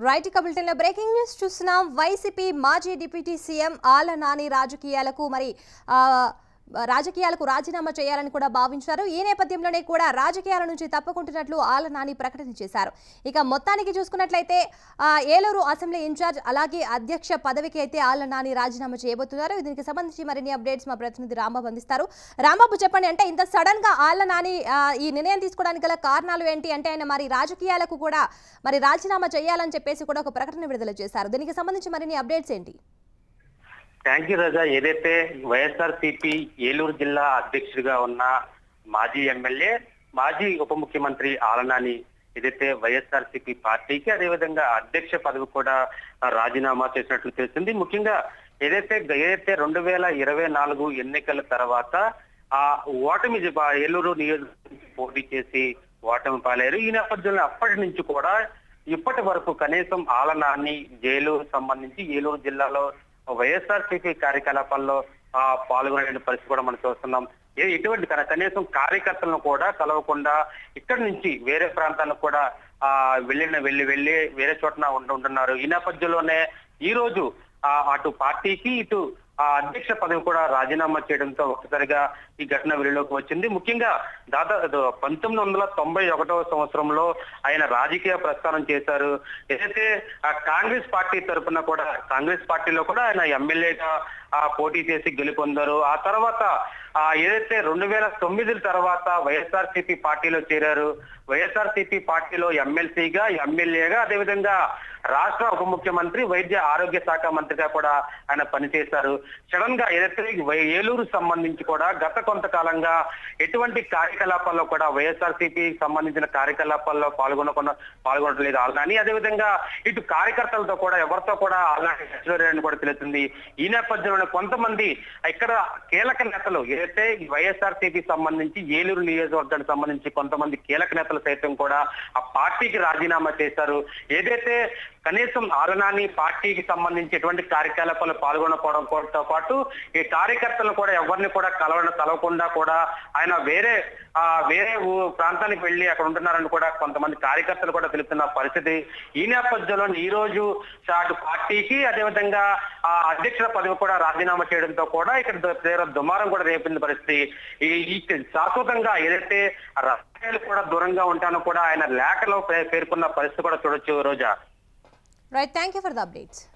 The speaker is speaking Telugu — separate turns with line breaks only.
రైట్ ఇక బులెటిన్లో బ్రేకింగ్ న్యూస్ చూస్తున్నాం వైసీపీ మాజీ డిప్యూటీ సీఎం ఆల నాని రాజకీయాలకు మరి ఆ, రాజకీయాలకు రాజీనామా చేయాలని కూడా భావించారు ఈ నేపథ్యంలోనే కూడా రాజకీయాల నుంచి తప్పుకుంటున్నట్లు ఆల నాని ప్రకటన చేశారు ఇక మొత్తానికి చూసుకున్నట్లయితే ఆ, ఏలూరు అసెంబ్లీ ఇన్ఛార్జ్ అలాగే అధ్యక్ష పదవికి అయితే ఆల నాని రాజీనామా చేయబోతున్నారు దీనికి సంబంధించి మరిన్ని అప్డేట్స్ మా ప్రతినిధి రాంబాబు అందిస్తారు రాంబాబు చెప్పండి అంటే ఇంత సడన్ గా ఆళ్ల నాని ఆ, ఈ నిర్ణయం తీసుకోవడానికి గల కారణాలు ఏంటి అంటే ఆయన మరి రాజకీయాలకు కూడా మరి రాజీనామా చేయాలని చెప్పేసి కూడా ఒక ప్రకటన విడుదల చేశారు దీనికి సంబంధించి మరిన్ని అప్డేట్స్ ఏంటి
థ్యాంక్ యూ రజా ఏదైతే వైఎస్ఆర్ సిపి ఏలూరు జిల్లా అధ్యక్షుడిగా ఉన్న మాజీ ఎమ్మెల్యే మాజీ ఉప ముఖ్యమంత్రి ఆలనాని ఏదైతే వైఎస్ఆర్ సిపి పార్టీకి అదేవిధంగా అధ్యక్ష పదవి కూడా రాజీనామా చేసినట్లు తెలిసింది ముఖ్యంగా ఏదైతే ఏదైతే రెండు వేల ఇరవై నాలుగు ఎన్నికల తర్వాత ఆ ఓటమి జ- ఏలూరు నియోజకవర్గం పోటీ చేసి ఓటమి పాలేరు ఈ నేపథ్యంలో అప్పటి నుంచి కూడా ఇప్పటి వరకు కనీసం ఆలనాన్ని జైలు సంబంధించి ఏలూరు జిల్లాలో వైఎస్ఆర్ సిపి కార్యకలాపాల్లో ఆ, పాల్గొనే పరిస్థితి కూడా మనం చూస్తున్నాం ఏ ఎటువంటి కన- కనీసం కార్యకర్తలను కూడా కలవకుండా ఇక్కడి నుంచి వేరే ప్రాంతాలకు కూడా ఆ వెళ్ళిన వెళ్ళి వెళ్ళి వేరే చోటన ఉంట- ఉంటున్నారు ఈ నేపథ్యంలోనే ఈ రోజు ఆ అటు పార్టీకి ఇటు ఆ అధ్యక్ష పదవి కూడా రాజీనామా చేయడంతో ఒక్కసారిగా ఈ ఘటన వెలుగులోకి వచ్చింది ముఖ్యంగా దాదాపు పంతొమ్మిది వందల తొంభై ఒకటవ సంవత్సరంలో ఆయన రాజకీయ ప్రస్థానం చేశారు ఏదైతే ఆ కాంగ్రెస్ పార్టీ తరపున కూడా కాంగ్రెస్ పార్టీలో కూడా ఆయన ఎమ్మెల్యేగా ఆ పోటీ చేసి గెలుపొందారు ఆ తర్వాత ఆ ఏదైతే రెండు వేల తొమ్మిది తర్వాత వైఎస్ఆర్సీపీ పార్టీలో చేరారు వైఎస్ఆర్సీపీ పార్టీలో ఎమ్మెల్సీగా ఎమ్మెల్యేగా అదేవిధంగా రాష్ట్ర ఉప ముఖ్యమంత్రి వైద్య ఆరోగ్య శాఖ మంత్రిగా కూడా ఆయన పనిచేశారు సడన్ గా ఏదైతే వై- ఏలూరు సంబంధించి కూడా గత కొంతకాలంగా ఎటువంటి కార్యకలాపాల్లో కూడా వైఎస్ఆర్సీపీ సంబంధించిన కార్యకలాపాల్లో పాల్గొనకుండా పాల్గొనట్లేదు ఆల్నాని అదేవిధంగా ఇటు కార్యకర్తలతో కూడా ఎవరితో కూడా ఆల్నాని అని కూడా తెలుస్తుంది ఈ నేపథ్యంలో కొంతమంది ఇక్కడ కీలక నేతలు ఏదైతే వైఎస్ఆర్సీపీ సంబంధించి ఏలూరు నియోజకవర్గానికి సంబంధించి కొంతమంది కీలక నేతలు సైతం కూడా ఆ పార్టీకి రాజీనామా చేశారు ఏదైతే కనీసం ఆలనాని పార్టీకి సంబంధించి ఎటువంటి కార్యకలాపాలు పాల్గొనకపోవడం తో పాటు ఈ కార్యకర్తలను కూడా ఎవరిని కూడా కలవ కలవకుండా కూడా ఆయన వేరే ఆ వేరే ఊ- ప్రాంతానికి వెళ్ళి అక్కడ ఉంటున్నారని కూడా కొంతమంది కార్యకర్తలు కూడా తెలుపుతున్న పరిస్థితి ఈ నేపథ్యంలో ఈ రోజు అటు పార్టీకి అదేవిధంగా ఆ అధ్యక్షుల పదవి కూడా రాజీనామా చేయడంతో కూడా ఇక్కడ ద- తీవ్ర దుమారం కూడా రేపింది పరిస్థితి ఈ ఈ శాశ్వతంగా ఏదైతే రాజకీయాలు కూడా దూరంగా ఉంటానో కూడా ఆయన లేఖలో పే- పేర్కొన్న పరిస్థితి కూడా చూడొచ్చు Roja
right thank you for the updates